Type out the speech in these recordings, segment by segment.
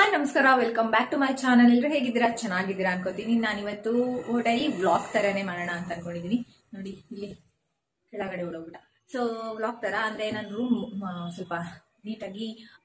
hi ನಮಸ್ಕಾರ welcome back to my channel ಎಲ್ಲರೂ ಹೇಗಿದ್ದೀರಾ ಚೆನ್ನಾಗಿದ್ದೀರಾ ಅನ್ಕೋತೀನಿ ನಾನಿವತ್ತು ಡೈಲಿ ವ್ಲಾಗ್ ತರನೇ ಮಾಡೋಣ ಅಂತ ಅನ್ಕೊಂಡಿದೀನಿ ನೋಡಿ ಇಲ್ಲಿ ಕೆಳಗಡೆ ಉಳೋಗ್ಬಿಟ್ಟ ಸೊ ವ್ಲಾಗ್ ತರ ಅಂದ್ರೆ ನನ್ನ ರೂಮ್ ಸ್ವಲ್ಪ ನೀಟಾಗಿ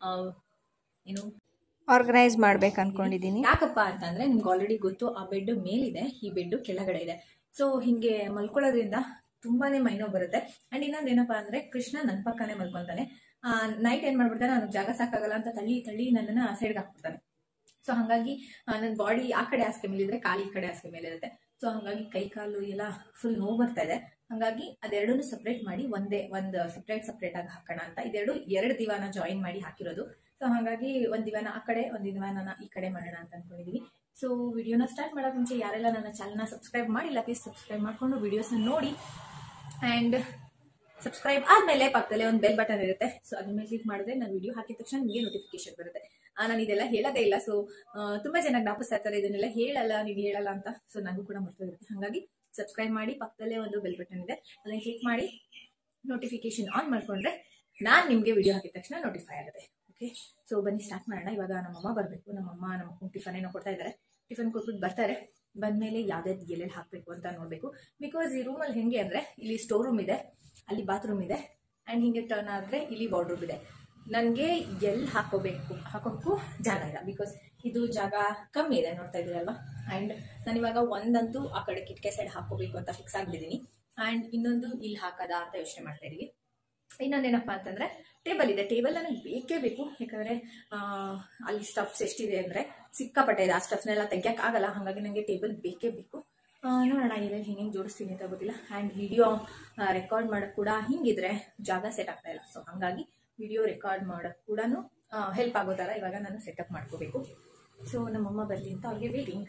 ಏನು ಆರ್ಗನೈಸ್ ಮಾಡ್ಬೇಕು ಅನ್ಕೊಂಡಿದ್ದೀನಿ ಯಾಕಪ್ಪ ಅಂತಂದ್ರೆ ನಿಮ್ಗೆ ಆಲ್ರೆಡಿ ಗೊತ್ತು ಆ ಬೆಡ್ ಮೇಲಿದೆ ಈ ಬೆಡ್ ಕೆಳಗಡೆ ಇದೆ ಸೊ ಹಿಂಗೆ ಮಲ್ಕೊಳ್ಳೋದ್ರಿಂದ ತುಂಬಾನೇ ಮೈನೋ ಬರುತ್ತೆ ಅಂಡ್ ಇನ್ನೊಂದು ಏನಪ್ಪಾ ಅಂದ್ರೆ ಕೃಷ್ಣ ನನ್ನ ಪಕ್ಕನೇ ಮಲ್ಕೊಂತಾನೆ ನೈಟ್ ಏನ್ ಮಾಡ್ಬಿಡ್ತಾನೆ ನನಗೆ ಜಾಗ ಸಾಕಾಗಲ್ಲ ಅಂತ ತಳ್ಳಿ ತಳ್ಳಿ ನನ್ನನ್ನ ಆ ಸೈಡ್ಗೆ ಹಾಕ್ಬಿಡ್ತಾನೆ ಸೊ ಹಂಗಾಗಿ ನನ್ನ ಬಾಡಿ ಆ ಕಡೆ ಹಾಸಿಗೆ ಮೇಲಿದ್ರೆ ಕಾಲು ಈ ಕಡೆ ಹಾಸಿಗೆ ಮೇಲೆ ಇರುತ್ತೆ ಸೊ ಹಂಗಾಗಿ ಕೈ ಕಾಲು ಎಲ್ಲ ಫುಲ್ ನೋವು ಬರ್ತಾ ಇದೆ ಹಂಗಾಗಿ ಅದೆರಡನ್ನು ಸಪ್ರೇಟ್ ಮಾಡಿ ಒಂದೇ ಒಂದು ಸಪ್ರೇಟ್ ಸಪ್ರೇಟ್ ಆಗಿ ಹಾಕೋಣ ಅಂತ ಇದೆರಡು ಎರಡು ದಿವಾನ ಜಾಯಿನ್ ಮಾಡಿ ಹಾಕಿರೋದು ಸೊ ಹಾಗಾಗಿ ಒಂದ್ ದಿವಾನ ಆ ಕಡೆ ಒಂದ್ ದಿವಾನ ಈ ಕಡೆ ಮಾಡೋಣ ಅಂತ ಅನ್ಕೊಂಡಿದೀವಿ ಸೊ ವಿಡಿಯೋನ ಸ್ಟಾರ್ಟ್ ಮಾಡೋಕೆ ಮುಂಚೆ ಯಾರೆಲ್ಲ ನನ್ನ ಚಾನಲ್ನ ಸಬ್ಸ್ಕ್ರೈಬ್ ಮಾಡಿಲ್ಲ ಪ್ಲೀಸ್ ಸಬ್ಸ್ಕ್ರೈಬ್ ಮಾಡ್ಕೊಂಡು ವಿಡಿಯೋಸ್ನ ನೋಡಿ ಆ್ಯಂಡ್ ಸಬ್ಸ್ಕ್ರೈಬ್ ಆದ್ಮೇಲೆ ಪಕ್ಕದಲ್ಲೇ ಒಂದು ಬೆಲ್ ಬಟನ್ ಇರುತ್ತೆ ಸೊ ಅದ್ರ ಮೇಲೆ ಕ್ಲಿಕ್ ಮಾಡಿದ್ರೆ ನಾನು ವಿಡಿಯೋ ಹಾಕಿದ ತಕ್ಷಣ ನಿಮಗೆ ನೋಟಿಫಿಕೇಶನ್ ಬರುತ್ತೆ ಆ, ನಾನು ಇದೆಲ್ಲ ಹೇಳೋದೇ ಇಲ್ಲ ಸೊ ತುಂಬಾ ಜನ ಜ್ಞಾಪಿಸ್ತಾ ಇರ್ತಾರೆ ಇದನ್ನೆಲ್ಲ ಹೇಳಲ್ಲ ನೀವು ಹೇಳಲ್ಲ ಅಂತ ಸೊ ನನಗೂ ಕೂಡ ಮರ್ತೋಗಿರುತ್ತೆ ಹಾಗಾಗಿ ಸಬ್ಸ್ಕ್ರೈಬ್ ಮಾಡಿ ಪಕ್ಕದಲ್ಲೇ ಒಂದು ಬೆಲ್ ಬಟನ್ ಇದೆ ಅದನ್ನ ಕ್ಲಿಕ್ ಮಾಡಿ ನೋಟಿಫಿಕೇಶನ್ ಆನ್ ಮಾಡ್ಕೊಂಡ್ರೆ ನಾನು ನಿಮಗೆ ವಿಡಿಯೋ ಹಾಕಿದ ತಕ್ಷಣ ನೋಟಿಫೈ ಆಗುತ್ತೆ ಓಕೆ ಸೊ ಬನ್ನಿ ಸ್ಟಾರ್ಟ್ ಮಾಡೋಣ ಇವಾಗ ನಮ್ಮಮ್ಮ ಬರಬೇಕು ನಮ್ಮಮ್ಮ ನಮ್ಮ ಟಿಫನ್ ಏನೋ ಕೊಡ್ತಾ ಇದ್ದಾರೆ ಟಿಫನ್ ಕೊಟ್ಬಿಟ್ಟು ಬರ್ತಾರೆ ಬಂದ್ಮೇಲೆ ಯಾವ್ದಾವ್ದು ಎಲ್ಲೆಲ್ಲಿ ಹಾಕಬೇಕು ಅಂತ ನೋಡಬೇಕು ಬಿಕಾಸ್ ಈ ರೂಮಲ್ಲಿ ಹೆಂಗೆ ಅಂದರೆ ಇಲ್ಲಿ ಸ್ಟೋರ್ ರೂಮ್ ಇದೆ ಅಲ್ಲಿ ಬಾತ್ರೂಮ್ ಇದೆ ಆ್ಯಂಡ್ ಹಿಂಗೆ ಟರ್ನ್ ಆದರೆ ಇಲ್ಲಿ ವಾರ್ಡ್ರೂಮ್ ಇದೆ ನನಗೆ ಎಲ್ಲಿ ಹಾಕೋಬೇಕು ಹಾಕೋಕ್ಕೂ ಜಾಗ ಇಲ್ಲ ಬಿಕಾಸ್ ಇದು ಜಾಗ ಕಮ್ಮಿ ಇದೆ ನೋಡ್ತಾ ಇದ್ದೀರಲ್ವಾ ಆ್ಯಂಡ್ ನಾನಿವಾಗ ಒಂದಂತೂ ಆ ಕಡೆ ಕಿಟಕೆ ಸೈಡ್ ಹಾಕೋಬೇಕು ಅಂತ ಫಿಕ್ಸ್ ಆಗಿದ್ದೀನಿ ಆ್ಯಂಡ್ ಇನ್ನೊಂದು ಇಲ್ಲಿ ಹಾಕದ ಅಂತ ಯೋಚನೆ ಮಾಡ್ತಾ ಇದೀವಿ ಇನ್ನೊಂದೇನಪ್ಪ ಅಂತಂದ್ರೆ ಟೇಬಲ್ ಇದೆ ಟೇಬಲ್ ನನಗೆ ಬೇಕೇ ಬೇಕು ಯಾಕಂದ್ರೆ ಆ, ಅಲ್ಲಿ ಸ್ಟಫ್ಸ್ ಎಷ್ಟಿದೆ ಅಂದ್ರೆ ಸಿಕ್ಕಾಪಟ್ಟೆ ಇದೆ ಆ ಸ್ಟಫ್ನೆಲ್ಲ ತೆಗಿಯಕ್ಕಾಗಲ್ಲ ಹಾಗಾಗಿ ನನಗೆ ಟೇಬಲ್ ಬೇಕೇ ಬೇಕು ಆ, ನೋಡೋಣ ಎಲ್ಲೆಲ್ಲಿ ಹೆಂಗೆ ಜೋಡಿಸ್ತೀನಿ ಅಂತ ಗೊತ್ತಿಲ್ಲ ಆ್ಯಂಡ್ ವಿಡಿಯೋ ರೆಕಾರ್ಡ್ ಮಾಡೋಕ್ಕೆ ಕೂಡ ಹಿಂಗಿದ್ರೆ ಜಾಗ ಸೆಟ್ ಆಗ್ತಾ ಇಲ್ಲ ಸೊ ಹಾಗಾಗಿ ವಿಡಿಯೋ ರೆಕಾರ್ಡ್ ಮಾಡೋಕ್ಕೆ ಕೂಡ ಹೆಲ್ಪ್ ಆಗೋ ಥರ ಇವಾಗ ನಾನು ಸೆಟಪ್ ಮಾಡ್ಕೋಬೇಕು ಸೊ ನಮ್ಮಮ್ಮ ಬರಲಿ ಅಂತ ಅವ್ರಿಗೆ ವೇಟಿಂಗ್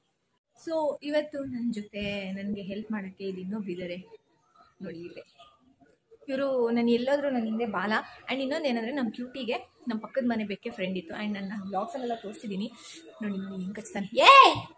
ಸೊ ಇವತ್ತು ನನ್ನ ಜೊತೆ ನನಗೆ ಹೆಲ್ಪ್ ಮಾಡೋಕ್ಕೆ ಇದು ಇನ್ನೊಬ್ಬಿದ್ದಾರೆ ನೋಡಿ ಇಲ್ಲೇ ಇವರು ನಾನು ಎಲ್ಲೋದ್ರೂ ನನ್ನ ಹಿಂದೆ ಬಾಲ ಆ್ಯಂಡ್ ಇನ್ನೊಂದು ಏನಂದರೆ ನಮ್ಮ ಕ್ಯೂಟಿಗೆ ನಮ್ಮ ಪಕ್ಕದ ಮನೆ ಬೇಕೆ ಫ್ರೆಂಡ್ ಇತ್ತು ಆ್ಯಂಡ್ ನನ್ನ ಬ್ಲಾಗ್ಸಲ್ಲೆಲ್ಲ ತೋರಿಸಿದ್ದೀನಿ ನೋಡಿ ನೋಡಿ ಹಿಂಗೆ ಕಚ್ತಾನೆ ಏ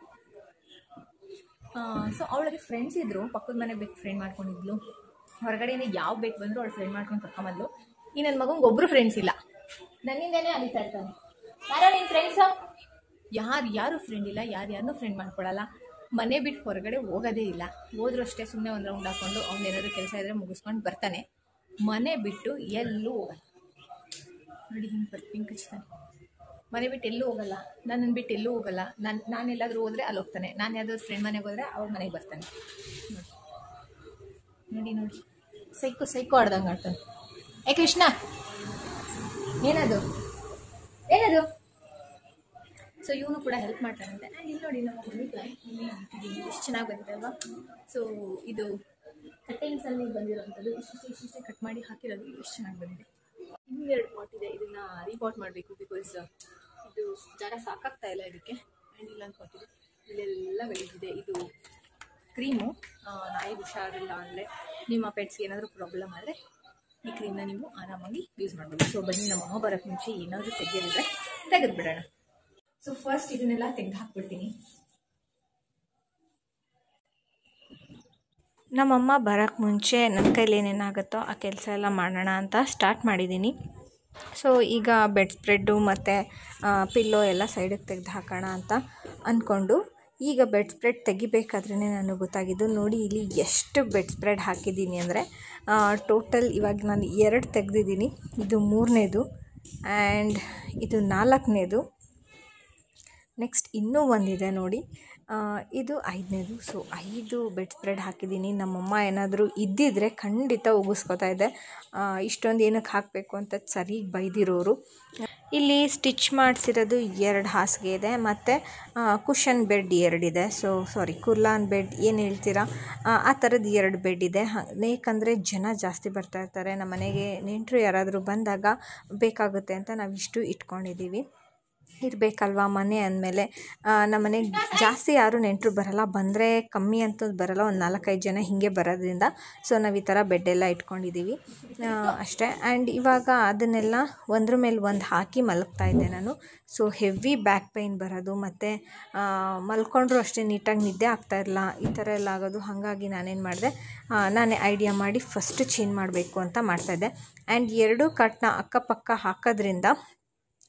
ಸೊ ಅವಳಿಗೆ ಫ್ರೆಂಡ್ಸ್ ಇದ್ರು ಪಕ್ಕದ ಮನೆ ಬೇಕು ಫ್ರೆಂಡ್ ಮಾಡ್ಕೊಂಡಿದ್ಲು ಹೊರಗಡೆಯಿಂದ ಯಾವ ಬೇಕು ಬಂದರೂ ಅವಳು ಫ್ರೆಂಡ್ ಮಾಡ್ಕೊಂಡು ಕರ್ಕೊಂಬಂದ್ಲು ಈ ನನ್ನ ಮಗಂಗೆ ಒಬ್ಬರು ಫ್ರೆಂಡ್ಸ್ ಇಲ್ಲ ನನ್ನಿಂದನೇ ಅಲಿತಾ ಇರ್ತಾನೆ ಯಾರೋ ನಿನ್ನ ಫ್ರೆಂಡ್ಸು ಯಾರು ಯಾರು ಫ್ರೆಂಡ್ ಇಲ್ಲ ಯಾರು ಯಾರನ್ನೂ ಫ್ರೆಂಡ್ ಮಾಡ್ಕೊಳಲ್ಲ ಮನೆ ಬಿಟ್ಟು ಹೊರಗಡೆ ಹೋಗೋದೇ ಇಲ್ಲ ಹೋದ್ರೂ ಅಷ್ಟೇ ಸುಮ್ಮನೆ ಒಂದು ರೌಂಡ್ ಹಾಕೊಂಡು ಅವ್ನು ಏನಾದ್ರು ಕೆಲಸ ಇದ್ರೆ ಮುಗಿಸ್ಕೊಂಡು ಬರ್ತಾನೆ ಮನೆ ಬಿಟ್ಟು ಎಲ್ಲೂ ಹೋಗಲ್ಲ ನೋಡಿ ಹಿಂಗೆ ಬರ್ತಿ ಹಿಂಗೆ ಕಚ್ತಾನೆ ಮನೆ ಬಿಟ್ಟು ಎಲ್ಲೂ ಹೋಗಲ್ಲ ನನ್ನನ್ನು ಬಿಟ್ಟು ಎಲ್ಲೂ ಹೋಗಲ್ಲ ನಾನು ನಾನು ಎಲ್ಲಾದರೂ ಹೋದರೆ ಅಲ್ಲಿ ಹೋಗ್ತಾನೆ ನಾನು ಯಾವ್ದಾದ್ರು ಫ್ರೆಂಡ್ ಮನೆಗೆ ಹೋದರೆ ಅವ್ರ ಮನೆಗೆ ಬರ್ತಾನೆ ನೋಡಿ ನೋಡಿ ನೋಡಿ ಸೈಕೋ ಸೈಕೋ ಆಡ್ದಂಗೆ ಆಡ್ತಾನೆ ಏ ಕೃಷ್ಣ ಏನದು ಏನದು ಸೊ ಇವನು ಕೂಡ ಹೆಲ್ಪ್ ಮಾಡ್ತಾನಂತೆ ಆ್ಯಂಡ್ ಇಲ್ಲಿ ನೋಡಿ ನಮ್ಮ ಮನಿ ಪ್ಲಾಂಟ್ ಎಷ್ಟು ಚೆನ್ನಾಗಿ ಬಂದಿದೆ ಅಲ್ವಾ ಸೊ ಇದು ಕಟ್ಟಿಂಗ್ಸಲ್ಲಿ ಬಂದಿರೋಂಥದ್ದು ಇಷ್ಟಿಷ್ಟೇ ಇಷ್ಟಿಷ್ಟೇ ಕಟ್ ಮಾಡಿ ಹಾಕಿರೋದು ಎಷ್ಟು ಚೆನ್ನಾಗಿ ಬಂದಿದೆ ಇನ್ನೆರಡು ಪಾಟ್ ಇದೆ ಇದನ್ನ ರೀಪಾಟ್ ಮಾಡಬೇಕು ಬಿಕಾಸ್ ಇದು ಜಾಗ ಸಾಕಾಗ್ತಾ ಇಲ್ಲ ಇದಕ್ಕೆ ಆ್ಯಂಡ್ ಇಲ್ಲೊಂದು ಪಾಟ್ ಇದೆ ಇಲ್ಲೆಲ್ಲ ಬೆಳೆದಿದೆ ಇದು ಕ್ರೀಮು ನಾಯಿ ಹುಷಾರಿಲ್ಲ ಅಂದರೆ ನಿಮ್ಮ ಪೆಟ್ಸ್ಗೆ ಏನಾದರೂ ಪ್ರಾಬ್ಲಮ್ ಆದರೆ ಈ ಕ್ರೀಮ್ನ ನೀವು ಆರಾಮಾಗಿ ಯೂಸ್ ಮಾಡ್ಬೋದು ಸೊ ಬನ್ನಿ ನಮ್ಮ ಅಮ್ಮ ಬರೋಕ್ಕೆ ಮುಂಚೆ ಏನಾದರೂ ತೆಗೆಯೋದಿದ್ರೆ ತೆಗೆದು ಬಿಡೋಣ ಸೊ ಫಸ್ಟ್ ಇದನ್ನೆಲ್ಲ ತೆಗೆದು ಹಾಕ್ಬಿಡ್ತೀನಿ ನಮ್ಮಮ್ಮ ಬರೋಕ್ಕೆ ಮುಂಚೆ ನನ್ನ ಕೈಲಿ ಏನೇನಾಗುತ್ತೋ ಆ ಕೆಲಸ ಎಲ್ಲ ಮಾಡೋಣ ಅಂತ ಸ್ಟಾರ್ಟ್ ಮಾಡಿದ್ದೀನಿ ಸೊ ಈಗ ಬೆಡ್ ಸ್ಪ್ರೆಡ್ಡು ಮತ್ತು ಪಿಲ್ಲೋ ಎಲ್ಲ ಸೈಡಿಗೆ ತೆಗೆದು ಹಾಕೋಣ ಅಂತ ಅಂದ್ಕೊಂಡು ಈಗ ಬೆಡ್ ಸ್ಪ್ರೆಡ್ ತೆಗಿಬೇಕಾದ್ರೇ ನನಗೆ ಗೊತ್ತಾಗಿದ್ದು ನೋಡಿ ಇಲ್ಲಿ ಎಷ್ಟು ಬೆಡ್ ಸ್ಪ್ರೆಡ್ ಹಾಕಿದ್ದೀನಿ ಅಂದರೆ ಟೋಟಲ್ ಇವಾಗ ನಾನು ಎರಡು ತೆಗೆದಿದ್ದೀನಿ ಇದು ಮೂರನೇದು ಆ್ಯಂಡ್ ಇದು ನಾಲ್ಕನೇದು ನೆಕ್ಸ್ಟ್ ಇನ್ನೂ ಒಂದಿದೆ ನೋಡಿ ಆ, ಇದು ಐದನೇದು ಸೊ ಐದು ಬೆಡ್ ಸ್ಪ್ರೆಡ್ ಹಾಕಿದ್ದೀನಿ ನಮ್ಮಮ್ಮ ಏನಾದರೂ ಇದ್ದಿದ್ರೆ ಖಂಡಿತ ಉಗಿಸ್ಕೊತಾ ಇದ್ದೆ ಆ, ಇಷ್ಟೊಂದು ಏನಕ್ಕೆ ಹಾಕಬೇಕು ಅಂತ ಸರಿ ಬೈದಿರೋರು ಇಲ್ಲಿ ಸ್ಟಿಚ್ ಮಾಡಿಸಿರೋದು ಎರಡು ಹಾಸಿಗೆ ಇದೆ ಮತ್ತು ಕುಷನ್ ಬೆಡ್ ಎರಡಿದೆ ಸೊ ಸಾರಿ ಕುರ್ಲಾನ್ ಬೆಡ್ ಏನು ಹೇಳ್ತೀರಾ ಆ, ಆ ಥರದ್ದು ಎರಡು ಬೆಡ್ ಇದೆ ಹ- ಏಕೆಂದರೆ ಜನ ಜಾಸ್ತಿ ಬರ್ತಾ ಇರ್ತಾರೆ ನಮ್ಮ ಮನೆಗೆ ನೆಂಟರು ಯಾರಾದರೂ ಬಂದಾಗ ಬೇಕಾಗುತ್ತೆ ಅಂತ ನಾವು ಇಷ್ಟು ಇಟ್ಕೊಂಡಿದ್ದೀವಿ ಇರಬೇಕಲ್ವಾ ಮನೆ ಅಂದಮೇಲೆ ನಮ್ಮ ಮನೆಗೆ ಜಾಸ್ತಿ ಯಾರು ನೆಂಟರು ಬರಲ್ಲ ಬಂದರೆ ಕಮ್ಮಿ ಅಂತ ಬರಲ್ಲ ಒಂದು ನಾಲ್ಕೈದು ಜನ ಹೀಗೆ ಬರೋದ್ರಿಂದ ಸೊ ನಾವು ಈ ಥರ ಬೆಡ್ಡೆಲ್ಲ ಇಟ್ಕೊಂಡಿದ್ದೀವಿ ಆ, ಅಷ್ಟೇ ಆ್ಯಂಡ್ ಇವಾಗ ಅದನ್ನೆಲ್ಲ ಒಂದ್ರ ಮೇಲೆ ಒಂದು ಹಾಕಿ ಮಲಗ್ತಾ ಇದ್ದೆ ನಾನು ಸೊ ಹೆವಿ ಬ್ಯಾಕ್ ಪೈನ್ ಬರೋದು ಮತ್ತು ಮಲ್ಕೊಂಡ್ರು ಅಷ್ಟೇ ನೀಟಾಗಿ ನಿದ್ದೆ ಆಗ್ತಾ ಇರಲ್ಲ ಈ ಥರ ಎಲ್ಲ ಆಗೋದು ಹಾಗಾಗಿ ನಾನೇನು ಮಾಡಿದೆ ನಾನೇ ಐಡಿಯಾ ಮಾಡಿ ಫಸ್ಟ್ ಚೇಂಜ್ ಮಾಡಬೇಕು ಅಂತ ಮಾಡ್ತಾಯಿದ್ದೆ ಆ್ಯಂಡ್ ಎರಡೂ ಕಟ್ನ ಅಕ್ಕಪಕ್ಕ ಹಾಕೋದ್ರಿಂದ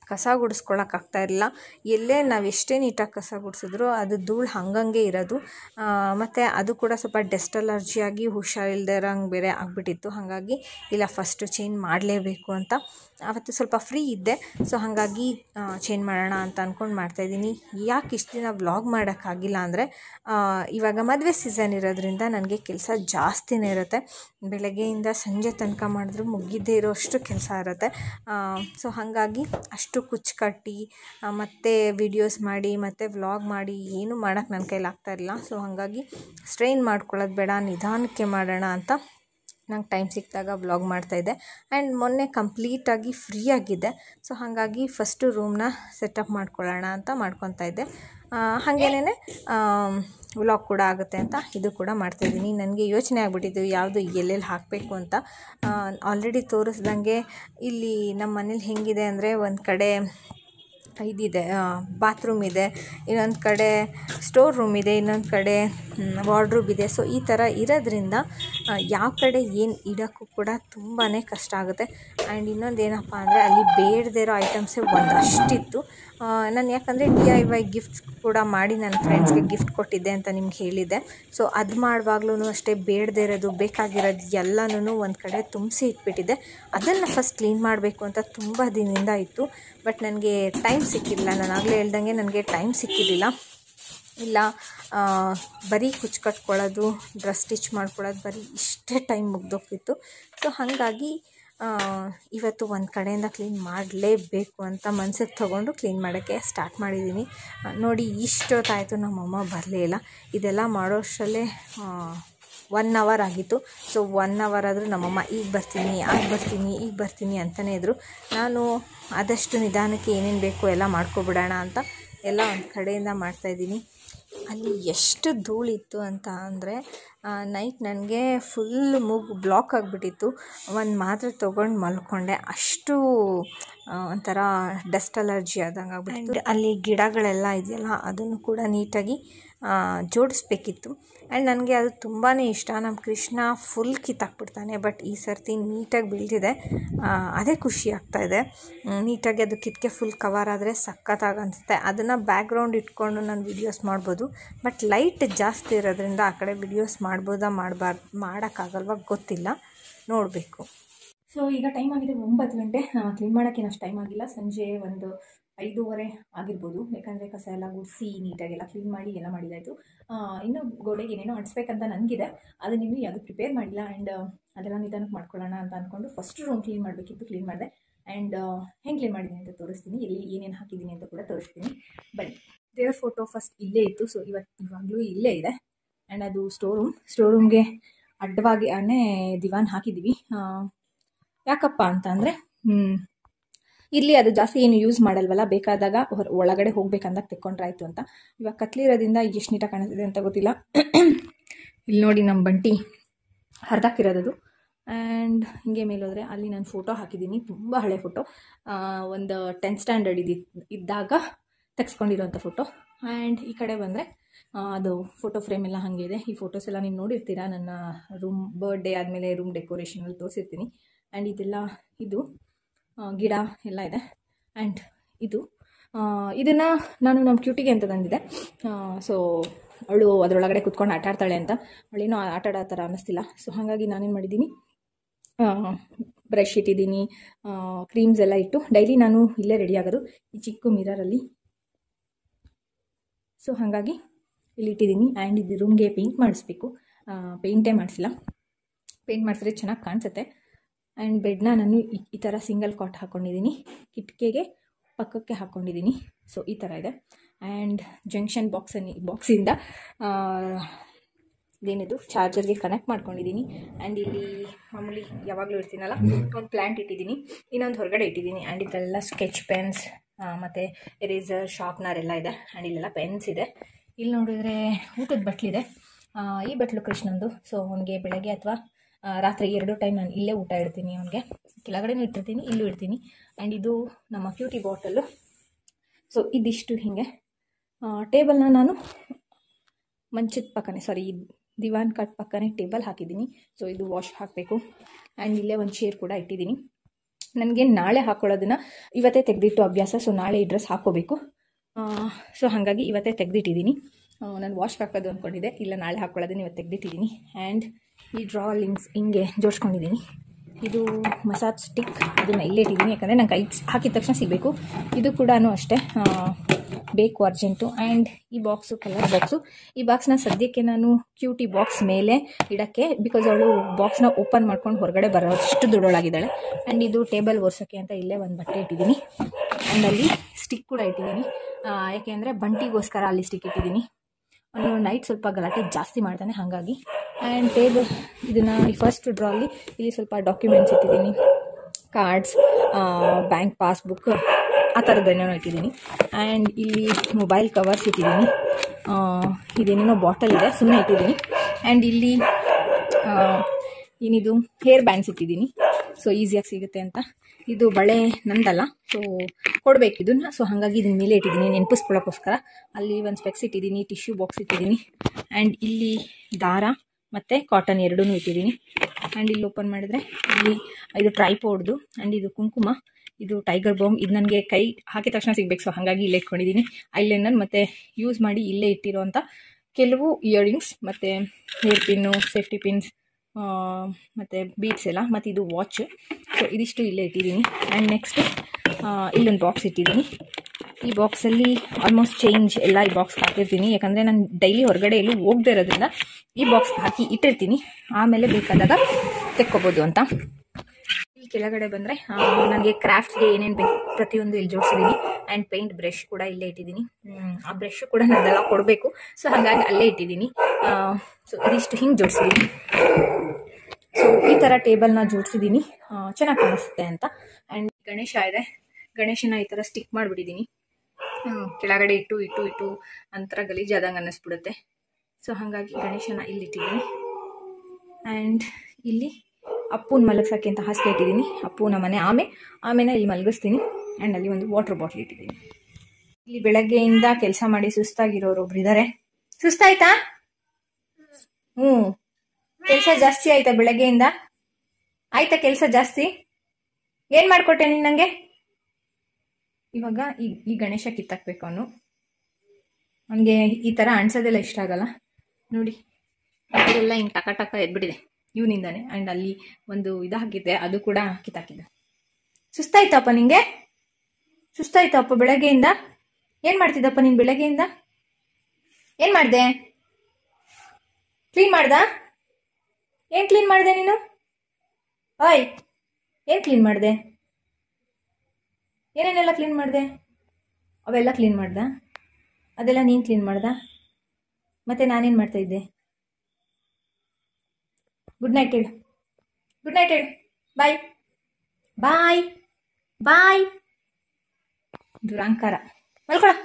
ಕಸ ಗುಡಿಸ್ಕೊಳಕ್ಕಾಗ್ತಾ ಇರಲಿಲ್ಲ ಎಲ್ಲೇ ನಾವು ಎಷ್ಟೇ ನೀಟಾಗಿ ಕಸ ಗುಡಿಸಿದ್ರು ಅದು ಧೂಳು ಹಂಗಂಗೆ ಇರೋದು ಮತ್ತು ಅದು ಕೂಡ ಸ್ವಲ್ಪ ಡೆಸ್ಟ್ ಅಲರ್ಜಿಯಾಗಿ ಹುಷಾರಿಲ್ಲದೆ ಇರೋಂಗೆ ಬೇರೆ ಆಗಿಬಿಟ್ಟಿತ್ತು ಹಾಗಾಗಿ ಇಲ್ಲ ಫಸ್ಟು ಚೇಂಜ್ ಮಾಡಲೇಬೇಕು ಅಂತ ಆವತ್ತು ಸ್ವಲ್ಪ ಫ್ರೀ ಇದ್ದೆ ಸೊ ಹಾಗಾಗಿ ಚೇಂಜ್ ಮಾಡೋಣ ಅಂತ ಅಂದ್ಕೊಂಡು ಮಾಡ್ತಾಯಿದ್ದೀನಿ ಯಾಕೆ ಇಷ್ಟು ದಿನ ವ್ಲಾಗ್ ಮಾಡೋಕ್ಕಾಗಿಲ್ಲ ಅಂದರೆ ಇವಾಗ ಮದುವೆ ಸೀಸನ್ ಇರೋದ್ರಿಂದ ನನಗೆ ಕೆಲಸ ಜಾಸ್ತಿನೇ ಇರುತ್ತೆ ಬೆಳಗ್ಗೆಯಿಂದ ಸಂಜೆ ತನಕ ಮಾಡಿದ್ರು ಮುಗಿದೇ ಇರೋಷ್ಟು ಕೆಲಸ ಇರುತ್ತೆ ಸೊ ಹಾಗಾಗಿ ಅಷ್ಟು ಕುಚ್ಚು ಕಟ್ಟಿ ಮತ್ತು ವಿಡಿಯೋಸ್ ಮಾಡಿ ಮತ್ತು ವ್ಲಾಗ್ ಮಾಡಿ ಏನೂ ಮಾಡೋಕ್ಕೆ ನನ್ನ ಕೈಲಿ ಆಗ್ತಾ ಇರಲಿಲ್ಲ ಸೊ ಹಾಗಾಗಿ ಸ್ಟ್ರೈನ್ ಮಾಡ್ಕೊಳ್ಳೋದು ಬೇಡ ನಿಧಾನಕ್ಕೆ ಮಾಡೋಣ ಅಂತ ನಂಗೆ ಟೈಮ್ ಸಿಕ್ಕಿದಾಗ ವ್ಲಾಗ್ ಮಾಡ್ತಾಯಿದ್ದೆ ಆ್ಯಂಡ್ ಮೊನ್ನೆ ಕಂಪ್ಲೀಟಾಗಿ ಫ್ರೀ ಆಗಿದ್ದೆ ಸೊ ಹಾಗಾಗಿ ಫಸ್ಟು ರೂಮ್ನ ಸೆಟಪ್ ಮಾಡ್ಕೊಳ್ಳೋಣ ಅಂತ ಮಾಡ್ಕೊತಾ ಇದ್ದೆ ಹಾಗೇನೇ ವ್ಲಾಗ್ ಕೂಡ ಆಗುತ್ತೆ ಅಂತ ಇದು ಕೂಡ ಮಾಡ್ತಾಯಿದ್ದೀನಿ ನನಗೆ ಯೋಚನೆ ಆಗಿಬಿಟ್ಟಿದ್ದು ಯಾವುದು ಎಲ್ಲೆಲ್ಲಿ ಹಾಕಬೇಕು ಅಂತ ಆಲ್ರೆಡಿ ತೋರಿಸ್ದಂಗೆ ಇಲ್ಲಿ ನಮ್ಮ ಮನೇಲಿ ಹೆಂಗಿದೆ ಅಂದರೆ ಒಂದು ಕಡೆ ಇದಿದೆ ಬಾತ್ರೂಮ್ ಇದೆ ಇನ್ನೊಂದು ಕಡೆ ಸ್ಟೋರ್ ರೂಮ್ ಇದೆ ಇನ್ನೊಂದು ಕಡೆ ವಾರ್ಡ್ರೂಬ್ ಇದೆ ಸೊ ಈ ಥರ ಇರೋದ್ರಿಂದ ಯಾವ ಕಡೆ ಏನು ಇಡೋಕ್ಕೂ ಕೂಡ ತುಂಬಾ ಕಷ್ಟ ಆಗುತ್ತೆ ಆ್ಯಂಡ್ ಇನ್ನೊಂದು ಏನಪ್ಪ ಅಂದರೆ ಅಲ್ಲಿ ಬೇಡದೇ ಇರೋ ಐಟಮ್ಸೇ ಒಂದಷ್ಟಿತ್ತು ನಾನು ಯಾಕಂದರೆ ಡಿ ಐ ವೈ ಗಿಫ್ಟ್ಸ್ ಕೂಡ ಮಾಡಿ ನನ್ನ ಫ್ರೆಂಡ್ಸ್ಗೆ ಗಿಫ್ಟ್ ಕೊಟ್ಟಿದ್ದೆ ಅಂತ ನಿಮ್ಗೆ ಹೇಳಿದ್ದೆ ಸೊ ಅದು ಮಾಡುವಾಗ್ಲೂ ಅಷ್ಟೇ ಬೇಡದೇ ಇರೋದು ಬೇಕಾಗಿರೋದು ಎಲ್ಲನೂ ಒಂದು ಕಡೆ ತುಂಬಿಸಿ ಇಟ್ಬಿಟ್ಟಿದ್ದೆ ಅದನ್ನು ಫಸ್ಟ್ ಕ್ಲೀನ್ ಮಾಡಬೇಕು ಅಂತ ತುಂಬ ದಿನದಿಂದ ಇತ್ತು ಬಟ್ ನನಗೆ ಟೈಮ್ ಸಿಕ್ಕಿಲ್ಲ ನಾನು ಆಗಲೇ ಹೇಳ್ದಂಗೆ ನನಗೆ ಟೈಮ್ ಸಿಕ್ಕಿರಲಿಲ್ಲ ಇಲ್ಲ ಬರೀ ಕುಚ್ಚು ಕಟ್ಕೊಳ್ಳೋದು ಡ್ರೆಸ್ ಸ್ಟಿಚ್ ಮಾಡ್ಕೊಳ್ಳೋದು ಬರೀ ಇಷ್ಟೇ ಟೈಮ್ ಮುಗ್ದೋಗ್ತಿತ್ತು ಸೊ ಹಾಗಾಗಿ ಇವತ್ತು ಒಂದು ಕಡೆಯಿಂದ ಕ್ಲೀನ್ ಮಾಡಲೇಬೇಕು ಅಂತ ಮನ್ಸಿಗೆ ತೊಗೊಂಡು ಕ್ಲೀನ್ ಮಾಡೋಕ್ಕೆ ಸ್ಟಾರ್ಟ್ ಮಾಡಿದ್ದೀನಿ ನೋಡಿ ಇಷ್ಟೊತ್ತಾಯಿತು ನಮ್ಮಮ್ಮ ಬರಲೇ ಇಲ್ಲ ಇದೆಲ್ಲ ಮಾಡೋಷ್ಟರಲ್ಲೇ ಒನ್ ಅವರ್ ಆಗಿತ್ತು ಸೊ ಒನ್ ಅವರ್ ಆದರೂ ನಮ್ಮಮ್ಮ ಈಗ ಬರ್ತೀನಿ ಆಗ ಬರ್ತೀನಿ ಈಗ ಬರ್ತೀನಿ ಅಂತಲೇ ಇದ್ದರು ನಾನು ಆದಷ್ಟು ನಿಧಾನಕ್ಕೆ ಏನೇನು ಬೇಕು ಎಲ್ಲ ಮಾಡ್ಕೊಬಿಡೋಣ ಅಂತ ಎಲ್ಲ ಒಂದು ಕಡೆಯಿಂದ ಮಾಡ್ತಾಯಿದ್ದೀನಿ ಅಲ್ಲಿ ಎಷ್ಟು ಧೂಳಿತ್ತು ಅಂತ ಅಂದರೆ ನೈಟ್ ನನಗೆ ಫುಲ್ ಮೂಗು ಬ್ಲಾಕ್ ಆಗಿಬಿಟ್ಟಿತ್ತು ಒಂದು ಮಾತ್ರೆ ತೊಗೊಂಡು ಮಲ್ಕೊಂಡೆ ಅಷ್ಟು ಒಂಥರ ಡಸ್ಟ್ ಅಲರ್ಜಿ ಆದಂಗೆ ಆಗ್ಬಿಟ್ಟಿತ್ತು ಅಲ್ಲಿ ಗಿಡಗಳೆಲ್ಲ ಇದೆಯಲ್ಲ ಅದನ್ನು ಕೂಡ ನೀಟಾಗಿ ಜೋಡಿಸ್ಬೇಕಿತ್ತು ಆ್ಯಂಡ್ ನನಗೆ ಅದು ತುಂಬಾ ಇಷ್ಟ ನಮ್ಮ ಕೃಷ್ಣ ಫುಲ್ ಕಿತ್ತಾಕ್ಬಿಡ್ತಾನೆ ಬಟ್ ಈ ಸರ್ತಿ ನೀಟಾಗಿ ಬೆಳೆದಿದೆ ಅದೇ ಖುಷಿ ಆಗ್ತಾಯಿದೆ ನೀಟಾಗಿ ಅದು ಕಿಟಕಿ ಫುಲ್ ಕವರ್ ಆದರೆ ಸಖತ್ತಾಗಿ ಅನಿಸುತ್ತೆ ಅದನ್ನು ಬ್ಯಾಕ್ಗ್ರೌಂಡ್ ಇಟ್ಕೊಂಡು ನಾನು ವಿಡಿಯೋಸ್ ಮಾಡ್ಬೋದು ಬಟ್ ಲೈಟ್ ಜಾಸ್ತಿ ಇರೋದ್ರಿಂದ ಆ ಕಡೆ ವಿಡಿಯೋಸ್ ಮಾಡ್ಬೋದಾ ಮಾಡಬಾರ್ದು ಮಾಡೋಕ್ಕಾಗಲ್ವ ಗೊತ್ತಿಲ್ಲ ನೋಡಬೇಕು ಸೊ ಈಗ ಟೈಮ್ ಆಗಿದೆ ಒಂಬತ್ತು ಗಂಟೆ ಕ್ಲೀನ್ ಮಾಡೋಕ್ಕೇನು ಅಷ್ಟು ಟೈಮ್ ಆಗಿಲ್ಲ ಸಂಜೆ ಒಂದು ಐದೂವರೆ ಆಗಿರ್ಬೋದು ಯಾಕಂದರೆ ಕಸ ಎಲ್ಲ ಗುಡಿಸಿ ನೀಟಾಗೆಲ್ಲ ಕ್ಲೀನ್ ಮಾಡಿ ಎಲ್ಲ ಮಾಡಿದಾಯಿತು ಇನ್ನು ಗೋಡೆಗೆ ಏನೇನೋ ಅಂಟಿಸ್ಬೇಕಂತ ನನಗಿದೆ ಅದನ್ನ ಇನ್ನೂ ಯಾವುದು ಪ್ರಿಪೇರ್ ಮಾಡಿಲ್ಲ ಆ್ಯಂಡ್ ಅದೆಲ್ಲ ನಿಧಾನಕ್ಕೆ ಮಾಡ್ಕೊಳ್ಳೋಣ ಅಂತ ಅಂದ್ಕೊಂಡು ಫಸ್ಟ್ ರೂಮ್ ಕ್ಲೀನ್ ಮಾಡಬೇಕಿತ್ತು ಕ್ಲೀನ್ ಮಾಡಿದೆ ಆ್ಯಂಡ್ ಹೆಂಗೆ ಕ್ಲೀನ್ ಮಾಡಿದ್ದೀನಿ ಅಂತ ತೋರಿಸ್ತೀನಿ ಎಲ್ಲಿ ಏನೇನು ಹಾಕಿದ್ದೀನಿ ಅಂತ ಕೂಡ ತೋರಿಸ್ತೀನಿ ಬನ್ನಿ ದೇವ್ರ ಫೋಟೋ ಫಸ್ಟ್ ಇಲ್ಲೇ ಇತ್ತು ಸೊ ಇವತ್ತು ಇವಾಗಲೂ ಇಲ್ಲೇ ಇದೆ ಆ್ಯಂಡ್ ಅದು ಸ್ಟೋರ್ ರೂಮ್ ಸ್ಟೋರ್ ರೂಮ್ಗೆ ಅಡ್ಡವಾಗಿ ಆನೆ ದಿವಾನ್ ಹಾಕಿದ್ದೀವಿ ಯಾಕಪ್ಪ ಅಂತ ಅಂದರೆ ಇಲ್ಲಿ ಅದು ಜಾಸ್ತಿ ಏನು ಯೂಸ್ ಮಾಡಲ್ವಲ್ಲ ಬೇಕಾದಾಗ ಹೊರ ಒಳಗಡೆ ಹೋಗ್ಬೇಕಂದಾಗ ತೆಕ್ಕೊಂಡ್ರೆ ಆಯಿತು ಅಂತ ಇವಾಗ ಕತ್ಲಿರೋದ್ರಿಂದ ಎಷ್ಟು ನೀಟಾಗಿ ಕಾಣಿಸ್ತಿದೆ ಅಂತ ಗೊತ್ತಿಲ್ಲ ಇಲ್ಲಿ ನೋಡಿ ನಮ್ಮ ಬಂಟಿ ಹರಿದಾಕಿರೋದು ಆ್ಯಂಡ್ ಹಿಂಗೆ ಮೇಲೋದ್ರೆ ಅಲ್ಲಿ ನಾನು ಫೋಟೋ ಹಾಕಿದ್ದೀನಿ ತುಂಬ ಹಳೆ ಫೋಟೋ ಒಂದು ಟೆಂತ್ ಸ್ಟ್ಯಾಂಡರ್ಡ್ ಇದ್ದಿ ಇದ್ದಾಗ ತೆಗೆಸ್ಕೊಂಡಿರೋಂಥ ಫೋಟೋ ಆ್ಯಂಡ್ ಈ ಕಡೆ ಬಂದರೆ ಅದು ಫೋಟೋ ಫ್ರೇಮ್ ಎಲ್ಲ ಹಾಗೆ ಇದೆ ಈ ಫೋಟೋಸ್ ಎಲ್ಲ ನೀವು ನೋಡಿರ್ತೀರಾ ನನ್ನ ರೂಮ್ ಬರ್ಡೇ ಆದಮೇಲೆ ರೂಮ್ ಡೆಕೋರೇಷನಲ್ಲಿ ತೋರಿಸಿರ್ತೀನಿ ಆ್ಯಂಡ್ ಇದೆಲ್ಲ ಇದು ಗಿಡ ಎಲ್ಲ ಇದೆ ಆ್ಯಂಡ್ ಇದು ಇದನ್ನು ನಾನು ನಮ್ಮ ಕ್ಯೂಟಿಗೆ ಅಂತ ತಂದಿದ್ದೆ ಸೊ ಅವಳು ಅದರೊಳಗಡೆ ಕುತ್ಕೊಂಡು ಆಟ ಆಡ್ತಾಳೆ ಅಂತ ಅವಳೇನೋ ಆಟ ಆಡೋ ಥರ ಅನ್ನಿಸ್ತಿಲ್ಲ ಸೊ ಹಾಗಾಗಿ ನಾನೇನು ಮಾಡಿದ್ದೀನಿ ಬ್ರಷ್ ಇಟ್ಟಿದ್ದೀನಿ ಕ್ರೀಮ್ಸ್ ಎಲ್ಲ ಇಟ್ಟು ಡೈಲಿ ನಾನು ಇಲ್ಲೇ ರೆಡಿ ಆಗೋದು ಈ ಚಿಕ್ಕ ಮಿರರಲ್ಲಿ ಸೊ ಹಾಗಾಗಿ ಇಲ್ಲಿ ಇಟ್ಟಿದ್ದೀನಿ ಆ್ಯಂಡ್ ಇದು ರೂಮ್ಗೆ ಪೇಂಟ್ ಮಾಡಿಸ್ಬೇಕು ಪೇಂಟೇ ಮಾಡಿಸಿಲ್ಲ ಪೇಂಟ್ ಮಾಡಿಸಿದ್ರೆ ಚೆನ್ನಾಗಿ ಕಾಣಿಸುತ್ತೆ ಆ್ಯಂಡ್ ಬೆಡ್ನ ನಾನು ಈ ಥರ ಸಿಂಗಲ್ ಕಾಟ್ ಹಾಕ್ಕೊಂಡಿದ್ದೀನಿ ಕಿಟಕಿಗೆ ಪಕ್ಕಕ್ಕೆ ಹಾಕ್ಕೊಂಡಿದ್ದೀನಿ ಸೊ ಈ ಥರ ಇದೆ ಆ್ಯಂಡ್ ಜಂಕ್ಷನ್ ಬಾಕ್ಸನ್ನು ಬಾಕ್ಸಿಂದ ಇದೇನಿದು ಚಾರ್ಜರ್ಗೆ ಕನೆಕ್ಟ್ ಮಾಡ್ಕೊಂಡಿದ್ದೀನಿ ಆ್ಯಂಡ್ ಇಲ್ಲಿ ಮಾಮೂಲಿ ಯಾವಾಗಲೂ ಇರ್ತೀನಲ್ಲ ಒಂದು ಪ್ಲ್ಯಾಂಟ್ ಇಟ್ಟಿದ್ದೀನಿ ಇನ್ನೊಂದು ಹೊರಗಡೆ ಇಟ್ಟಿದ್ದೀನಿ ಆ್ಯಂಡ್ ಇದೆಲ್ಲ ಸ್ಕೆಚ್ ಪೆನ್ಸ್ ಮತ್ತು ಎರೇಸರ್ ಶಾರ್ಪ್ನರ್ ಎಲ್ಲ ಇದೆ ಆ್ಯಂಡ್ ಇಲ್ಲೆಲ್ಲ ಪೆನ್ಸ್ ಇದೆ ಇಲ್ಲಿ ನೋಡಿದರೆ ಊಟದ ಬಟ್ಲಿದೆ ಈ ಬಟ್ಲು ಕೃಷ್ಣಂದು ಸೊ ಅವನಿಗೆ ಬೆಳಗ್ಗೆ ಅಥವಾ ರಾತ್ರಿ ಎರಡು ಟೈಮ್ ನಾನು ಇಲ್ಲೇ ಊಟ ಇಡ್ತೀನಿ ಅವನಿಗೆ ಕೆಳಗಡೆನೂ ಇಟ್ಟಿರ್ತೀನಿ ಇಲ್ಲೂ ಇಡ್ತೀನಿ ಆ್ಯಂಡ್ ಇದು ನಮ್ಮ ಕ್ಯೂಟಿ ಬಾಟಲು ಸೊ ಇದಿಷ್ಟು ಹೀಗೆ ಟೇಬಲ್ನ ನಾನು ಮಂಚದ ಪಕ್ಕನೇ ಸಾರಿ ದಿವಾನ್ ಕಟ್ ಪಕ್ಕನೇ ಟೇಬಲ್ ಹಾಕಿದ್ದೀನಿ ಸೊ ಇದು ವಾಶ್ ಹಾಕಬೇಕು ಆ್ಯಂಡ್ ಇಲ್ಲೇ ಒಂದು ಚೇರ್ ಕೂಡ ಇಟ್ಟಿದ್ದೀನಿ ನನಗೆ ನಾಳೆ ಹಾಕೊಳ್ಳೋದನ್ನ ಇವತ್ತೇ ತೆಗೆದಿಟ್ಟು ಅಭ್ಯಾಸ ಸೊ ನಾಳೆ ಈ ಡ್ರೆಸ್ ಹಾಕೋಬೇಕು ಸೊ ಹಾಗಾಗಿ ಇವತ್ತೇ ತೆಗೆದಿಟ್ಟಿದ್ದೀನಿ ನಾನು ವಾಶ್ಗೆ ಹಾಕೋದು ಅಂದ್ಕೊಂಡಿದ್ದೆ ಇಲ್ಲ ನಾಳೆ ಹಾಕೊಳ್ಳೋದನ್ನ ಇವತ್ತು ತೆಗೆದಿಟ್ಟಿದ್ದೀನಿ ಆ್ಯಂಡ್ ಈ ಡ್ರಾ ಲಿಂಕ್ಸ್ ಹಿಂಗೆ ಜೋಡಿಸ್ಕೊಂಡಿದ್ದೀನಿ ಇದು ಮಸಾಜ್ ಸ್ಟಿಕ್ ಅದನ್ನು ಇಲ್ಲೇ ಇಟ್ಟಿದ್ದೀನಿ ಯಾಕಂದರೆ ನಂಗೆ ಕೈ ಹಾಕಿದ ತಕ್ಷಣ ಸಿಗಬೇಕು ಇದು ಕೂಡ ಅಷ್ಟೇ ಆ, ಬೇಕು ಅರ್ಜೆಂಟು ಆ್ಯಂಡ್ ಈ ಬಾಕ್ಸು ಕಲರ್ ಬಾಕ್ಸು ಈ ಬಾಕ್ಸ್ನ ಸದ್ಯಕ್ಕೆ ನಾನು ಕ್ಯೂಟಿ ಬಾಕ್ಸ್ ಮೇಲೆ ಇಡೋಕ್ಕೆ ಬಿಕಾಸ್ ಅವಳು ಬಾಕ್ಸ್ನ ಓಪನ್ ಮಾಡ್ಕೊಂಡು ಹೊರಗಡೆ ಬರೋಷ್ಟು ದೊಡ್ಡೋಳಾಗಿದ್ದಾಳೆ ಆ್ಯಂಡ್ ಇದು ಟೇಬಲ್ ಒರ್ಸೋಕ್ಕೆ ಅಂತ ಇಲ್ಲೇ ಒಂದು ಬಟ್ಟೆ ಇಟ್ಟಿದ್ದೀನಿ ಆ್ಯಂಡ್ ಅಲ್ಲಿ ಸ್ಟಿಕ್ ಕೂಡ ಇಟ್ಟಿದ್ದೀನಿ ಆ, ಯಾಕೆ ಅಂದರೆ ಬಂಟಿಗೋಸ್ಕರ ಅಲ್ಲಿ ಸ್ಟಿಕ್ ಇಟ್ಟಿದ್ದೀನಿ ಅವನು ನೈಟ್ ಸ್ವಲ್ಪ ಗಲಾಟೆ ಜಾಸ್ತಿ ಮಾಡ್ತಾನೆ ಹಾಗಾಗಿ ಆ್ಯಂಡ್ ಟೇಬಲ್ ಇದನ್ನು ಈ ಫಸ್ಟ್ ಡ್ರಾಲಿ ಇಲ್ಲಿ ಸ್ವಲ್ಪ ಡಾಕ್ಯುಮೆಂಟ್ಸ್ ಇಟ್ಟಿದ್ದೀನಿ ಕಾರ್ಡ್ಸ್ ಬ್ಯಾಂಕ್ ಪಾಸ್ಬುಕ್ ಆ ಥರದ್ದೇನೋ ಇಟ್ಟಿದ್ದೀನಿ ಆ್ಯಂಡ್ ಇಲ್ಲಿ ಮೊಬೈಲ್ ಕವರ್ಸ್ ಇಟ್ಟಿದ್ದೀನಿ ಆ, ಇದೇನೇನೋ ಬಾಟಲ್ ಇದೆ ಸುಮ್ಮನೆ ಇಟ್ಟಿದ್ದೀನಿ ಆ್ಯಂಡ್ ಇಲ್ಲಿ ಆ, ಏನಿದು ಹೇರ್ ಬ್ಯಾಂಡ್ಸ್ ಇಟ್ಟಿದ್ದೀನಿ ಸೊ ಈಸಿಯಾಗಿ ಸಿಗುತ್ತೆ ಅಂತ ಇದು ಬಳೆ ನಂದಲ್ಲ ಸೊ ಕೊಡ್ಬೇಕು ಇದನ್ನ ಸೊ ಹಾಗಾಗಿ ಇದನ್ನ ಮೇಲೆ ಇಟ್ಟಿದ್ದೀನಿ ನೆನಪಿಸ್ಕೊಳ್ಳೋಕ್ಕೋಸ್ಕರ ಅಲ್ಲಿ ಒಂದು ಸ್ಪೆಕ್ಸ್ ಇಟ್ಟಿದ್ದೀನಿ ಟಿಶ್ಯೂ ಬಾಕ್ಸ್ ಇಟ್ಟಿದ್ದೀನಿ ಆ್ಯಂಡ್ ಇಲ್ಲಿ ದಾರ ಮತ್ತು ಕಾಟನ್ ಎರಡೂ ಇಟ್ಟಿದ್ದೀನಿ ಆ್ಯಂಡ್ ಇಲ್ಲಿ ಓಪನ್ ಮಾಡಿದ್ರೆ ಇಲ್ಲಿ ಇದು ಟ್ರೈಪೋಡ್ದು ಆ್ಯಂಡ್ ಇದು ಕುಂಕುಮ ಇದು ಟೈಗರ್ ಬಾಂಬ್ ಇದು ನನಗೆ ಕೈ ಹಾಕಿದ ತಕ್ಷಣ ಸಿಗ್ಬೇಕು ಸೊ ಹಾಗಾಗಿ ಇಲ್ಲೇ ಇಟ್ಕೊಂಡಿದ್ದೀನಿ ಐಲೈನರ್ ಮತ್ತು ಯೂಸ್ ಮಾಡಿ ಇಲ್ಲೇ ಇಟ್ಟಿರೋಂಥ ಕೆಲವು ಇಯರಿಂಗ್ಸ್ ಮತ್ತು ಹೇರ್ ಪಿನ್ನು ಸೇಫ್ಟಿ ಪಿನ್ಸ್ ಮತ್ತು ಬೀಡ್ಸ್ ಎಲ್ಲ ಮತ್ತು ಇದು ವಾಚ್ ಸೊ ಇದಿಷ್ಟು ಇಲ್ಲೇ ಇಟ್ಟಿದ್ದೀನಿ ಆ್ಯಂಡ್ ನೆಕ್ಸ್ಟ್ ಇಲ್ಲೊಂದು ಬಾಕ್ಸ್ ಇಟ್ಟಿದ್ದೀನಿ ಈ ಬಾಕ್ಸಲ್ಲಿ ಆಲ್ಮೋಸ್ಟ್ ಚೇಂಜ್ ಎಲ್ಲ ಈ ಬಾಕ್ಸ್ ಹಾಕಿರ್ತೀನಿ ಯಾಕಂದರೆ ನಾನು ಡೈಲಿ ಹೊರಗಡೆ ಎಲ್ಲೂ ಹೋಗದೆ ಇರೋದ್ರಿಂದ ಈ ಬಾಕ್ಸ್ ಹಾಕಿ ಇಟ್ಟಿರ್ತೀನಿ ಆಮೇಲೆ ಬೇಕಾದಾಗ ತೆಕ್ಕೋಬೋದು ಅಂತ ಇಲ್ಲಿ ಕೆಳಗಡೆ ಬಂದರೆ ನನಗೆ ಕ್ರಾಫ್ಟ್ಸ್ಗೆ ಏನೇನು ಬೇಕು ಪ್ರತಿಯೊಂದು ಇಲ್ಲಿ ಜೋಡಿಸಿದ್ದೀನಿ ಆ್ಯಂಡ್ ಪೇಂಟ್ ಬ್ರಷ್ ಕೂಡ ಇಲ್ಲೇ ಇಟ್ಟಿದ್ದೀನಿ ಹ್ಮ್, ಆ ಬ್ರಷ್ ಕೂಡ ನಂದೆಲ್ಲ ಕೊಡಬೇಕು ಸೊ ಹಾಗಾಗಿ ಅಲ್ಲೇ ಇಟ್ಟಿದ್ದೀನಿ ಸೊ ಇದಿಷ್ಟು ಹಿಂಗೆ ಜೋಡಿಸಿದ್ದೀನಿ ಸೊ ಈ ಥರ ಟೇಬಲ್ನ ಜೋಡಿಸಿದ್ದೀನಿ ಚೆನ್ನಾಗಿ ಕಾಣಿಸುತ್ತೆ ಅಂತ ಆ್ಯಂಡ್ ಗಣೇಶ ಇದೆ ಗಣೇಶನ ಈ ಥರ ಸ್ಟಿಕ್ ಮಾಡಿಬಿಟ್ಟಿದ್ದೀನಿ ಕೆಳಗಡೆ ಇಟ್ಟು ಇಟ್ಟು ಇಟ್ಟು ಒಂಥರ ಗಲೀಜಾದಂಗೆ ಅನ್ನಿಸ್ಬಿಡುತ್ತೆ ಸೊ ಹಾಗಾಗಿ ಗಣೇಶನ ಇಲ್ಲಿಟ್ಟಿದ್ದೀನಿ ಆ್ಯಂಡ್ ಇಲ್ಲಿ ಅಪ್ಪನ ಮಲಗ್ಸೋಕ್ಕೆ ಅಂತ ಹಾಸಿಗೆ ಇಟ್ಟಿದ್ದೀನಿ ಅಪ್ಪನ ಮನೆ ಆಮೆ ಆಮೇಲೆ ಇಲ್ಲಿ ಮಲಗಿಸ್ತೀನಿ ಆ್ಯಂಡ್ ಅಲ್ಲಿ ಒಂದು ವಾಟರ್ ಬಾಟ್ಲ್ ಇಟ್ಟಿದ್ದೀನಿ ಇಲ್ಲಿ ಬೆಳಗ್ಗೆಯಿಂದ ಕೆಲಸ ಮಾಡಿ ಸುಸ್ತಾಗಿರೋರು ಒಬ್ರು ಇದ್ದಾರೆ ಸುಸ್ತಾಯ್ತಾ ಹ್ಞೂ ಕೆಲಸ ಜಾಸ್ತಿ ಆಯ್ತಾ ಬೆಳಗ್ಗೆಯಿಂದ ಆಯ್ತಾ ಕೆಲಸ ಜಾಸ್ತಿ ಏನು ಮಾಡಿಕೊಟ್ಟೆ ನೀನು ನನಗೆ ಇವಾಗ ಈ ಈ ಗಣೇಶ ಕಿತ್ತಾಕ್ಬೇಕು ಅವನು ಅವನಿಗೆ ಈ ಥರ ಅಣ್ಸೋದೆಲ್ಲ ಇಷ್ಟ ಆಗಲ್ಲ ನೋಡಿ ಅದೆಲ್ಲ ಹಿಂಗೆ ಟಕ ಟಕ ಎದ್ಬಿಟ್ಟಿದೆ ಇವನಿಂದಾನೆ ಆ್ಯಂಡ್ ಅಲ್ಲಿ ಒಂದು ಇದು ಹಾಕಿದ್ದೆ ಅದು ಕೂಡ ಕಿತ್ತಾಕಿದ್ದೆ ಸುಸ್ತಾಯ್ತಪ್ಪ ನಿಂಗೆ ಸುಸ್ತಾಯ್ತಪ್ಪ ಬೆಳಗ್ಗೆಯಿಂದ ಏನು ಮಾಡ್ತಿದ್ದಪ್ಪ ನೀನು ಬೆಳಗ್ಗೆಯಿಂದ ಏನು ಮಾಡಿದೆ ಕ್ಲೀನ್ ಮಾಡ್ದಾ ಏನು ಕ್ಲೀನ್ ಮಾಡಿದೆ ನೀನು ಓಯ್ ಏನು ಕ್ಲೀನ್ ಮಾಡಿದೆ ಏನೇನೆಲ್ಲ ಕ್ಲೀನ್ ಮಾಡಿದೆ ಅವೆಲ್ಲ ಕ್ಲೀನ್ ಮಾಡ್ದ ಅದೆಲ್ಲ ನೀನು ಕ್ಲೀನ್ ಮಾಡ್ದ ಮತ್ತೆ ನಾನೇನು ಮಾಡ್ತಾ ಇದ್ದೆ ಗುಡ್ ನೈಟ್ ಹೇಳು ಗುಡ್ ನೈಟ್ ಹೇಳು ಬಾಯ್ ಬಾಯ್ ಬಾಯ್ ದುರಾಂಕಾರ ಮಲ್ಕೊಳ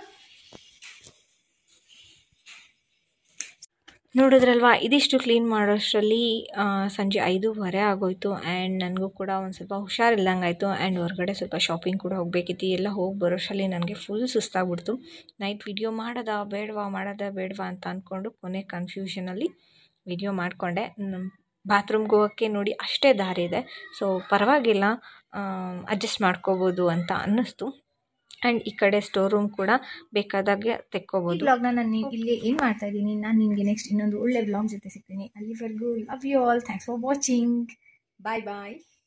ನೋಡಿದ್ರಲ್ವಾ ಇದಿಷ್ಟು ಕ್ಲೀನ್ ಮಾಡೋಷ್ಟರಲ್ಲಿ ಆ, ಸಂಜೆ ಐದೂವರೆ ಆಗೋಯ್ತು ಆ್ಯಂಡ್ ನನಗೂ ಕೂಡ ಒಂದು ಸ್ವಲ್ಪ ಹುಷಾರಿಲ್ದಂಗೆ ಆಯಿತು ಆ್ಯಂಡ್ ಹೊರಗಡೆ ಸ್ವಲ್ಪ ಶಾಪಿಂಗ್ ಕೂಡ ಹೋಗಬೇಕಿತ್ತು ಎಲ್ಲ ಹೋಗಿ ಬರೋಷ್ಟರಲ್ಲಿ ನನಗೆ ಫುಲ್ ಸುಸ್ತಾಗ್ಬಿಡ್ತು ನೈಟ್ ವಿಡಿಯೋ ಮಾಡೋದಾ ಬೇಡವಾ ಮಾಡೋದಾ ಬೇಡವಾ ಅಂತ ಅಂದ್ಕೊಂಡು ಕೊನೆ ಕನ್ಫ್ಯೂಷನಲ್ಲಿ ವಿಡಿಯೋ ಮಾಡಿಕೊಂಡೆ ಬಾತ್ರೂಮ್ಗೆ ಹೋಗೋಕ್ಕೆ ನೋಡಿ ಅಷ್ಟೇ ದಾರಿ ಇದೆ ಸೊ ಪರವಾಗಿಲ್ಲ ಅಡ್ಜಸ್ಟ್ ಮಾಡ್ಕೋಬೋದು ಅಂತ ಅನ್ನಿಸ್ತು ಆ್ಯಂಡ್ ಈ ಕಡೆ ಸ್ಟೋರ್ ರೂಮ್ ಕೂಡ ಬೇಕಾದಾಗೆ ಈ ತೆಕ್ಕೋಬೋದು ಬ್ಲಾಗ್ನ ನಾನು ಇಲ್ಲಿ ಏನು ಮಾಡ್ತಾ ಇದ್ದೀನಿ ನಾನು ನಿಮಗೆ ನೆಕ್ಸ್ಟ್ ಇನ್ನೊಂದು ಒಳ್ಳೆ ಬ್ಲಾಗ್ ಜೊತೆ ಸಿಗ್ತೀನಿ ಅಲ್ಲಿವರೆಗೂ love you all thanks for watching bye bye